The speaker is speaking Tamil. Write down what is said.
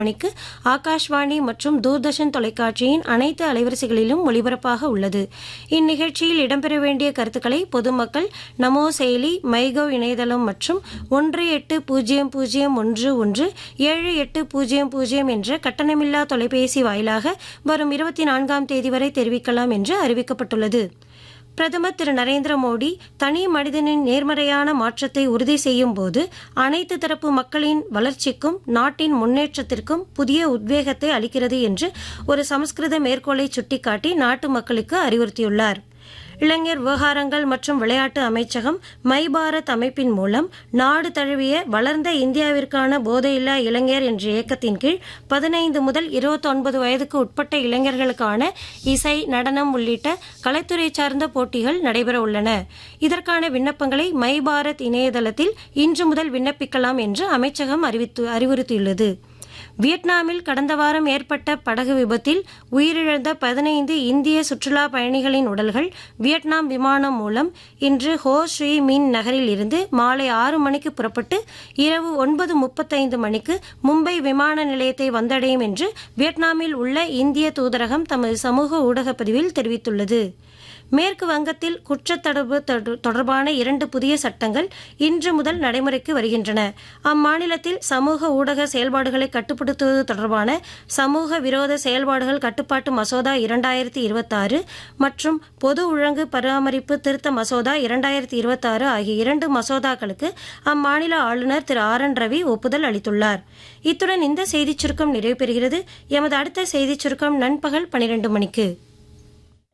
மணிக்கு ஆகாஷ்வாணி மற்றும் தூர்தர்ஷன் தொலைக்காட்சியின் அனைத்து அலைவரிசைகளிலும் ஒளிபரப்பாக உள்ளது இந்நிகழ்ச்சியில் இடம்பெற வேண்டிய கருத்துக்களை பொதுமக்கள் நமோ செயலி மைகவ் இணையதளம் மற்றும் ஒன்று எட்டு பூஜ்ஜியம் பூஜ்ஜியம் ஒன்று ஒன்று ஏழு எட்டு பூஜ்ஜியம் பூஜ்ஜியம் என்ற கட்டணமில்லா தொலைபேசி வாயிலாக வரும் இருபத்தி நான்காம் தேதி வரை தெரிவிக்கலாம் என்று அறிவிக்கப்பட்டுள்ளது பிரதமர் திரு நரேந்திர மோடி தனி மனிதனின் நேர்மறையான மாற்றத்தை உறுதி செய்யும் போது அனைத்து தரப்பு மக்களின் வளர்ச்சிக்கும் நாட்டின் முன்னேற்றத்திற்கும் புதிய உத்வேகத்தை அளிக்கிறது என்று ஒரு சமஸ்கிருத மேற்கோளை சுட்டிக்காட்டி நாட்டு மக்களுக்கு அறிவுறுத்தியுள்ளார் இளைஞர் விவகாரங்கள் மற்றும் விளையாட்டு அமைச்சகம் மை பாரத் அமைப்பின் மூலம் நாடு தழுவிய வளர்ந்த இந்தியாவிற்கான போதையில்லா இளைஞர் என்ற இயக்கத்தின் கீழ் பதினைந்து முதல் இருபத்தொன்பது வயதுக்கு உட்பட்ட இளைஞர்களுக்கான இசை நடனம் உள்ளிட்ட கலைத்துறை சார்ந்த போட்டிகள் நடைபெற உள்ளன இதற்கான விண்ணப்பங்களை மை பாரத் இணையதளத்தில் இன்று முதல் விண்ணப்பிக்கலாம் என்று அமைச்சகம் அறிவித்து அறிவுறுத்தியுள்ளது வியட்நாமில் கடந்த வாரம் ஏற்பட்ட படகு விபத்தில் உயிரிழந்த பதினைந்து இந்திய சுற்றுலா பயணிகளின் உடல்கள் வியட்நாம் விமானம் மூலம் இன்று ஹோ ஸ்ரீ மின் நகரில் இருந்து மாலை ஆறு மணிக்கு புறப்பட்டு இரவு ஒன்பது முப்பத்தைந்து மணிக்கு மும்பை விமான நிலையத்தை வந்தடையும் என்று வியட்நாமில் உள்ள இந்திய தூதரகம் தமது சமூக ஊடக பதிவில் தெரிவித்துள்ளது மேற்கு வங்கத்தில் குற்றத்தடுப்பு தொடர்பான இரண்டு புதிய சட்டங்கள் இன்று முதல் நடைமுறைக்கு வருகின்றன அம்மாநிலத்தில் சமூக ஊடக செயல்பாடுகளை கட்டுப்படுத்துவது தொடர்பான சமூக விரோத செயல்பாடுகள் கட்டுப்பாட்டு மசோதா இரண்டாயிரத்தி இருபத்தாறு மற்றும் பொது ஒழுங்கு பராமரிப்பு திருத்த மசோதா இரண்டாயிரத்தி இருபத்தாறு ஆகிய இரண்டு மசோதாக்களுக்கு அம்மாநில ஆளுநர் திரு ஆர் என் ரவி ஒப்புதல் அளித்துள்ளார் இத்துடன் இந்த செய்திச் சுருக்கம் நிறைவு பெறுகிறது எமது அடுத்த செய்திச் சுருக்கம் நண்பகல் பனிரெண்டு மணிக்கு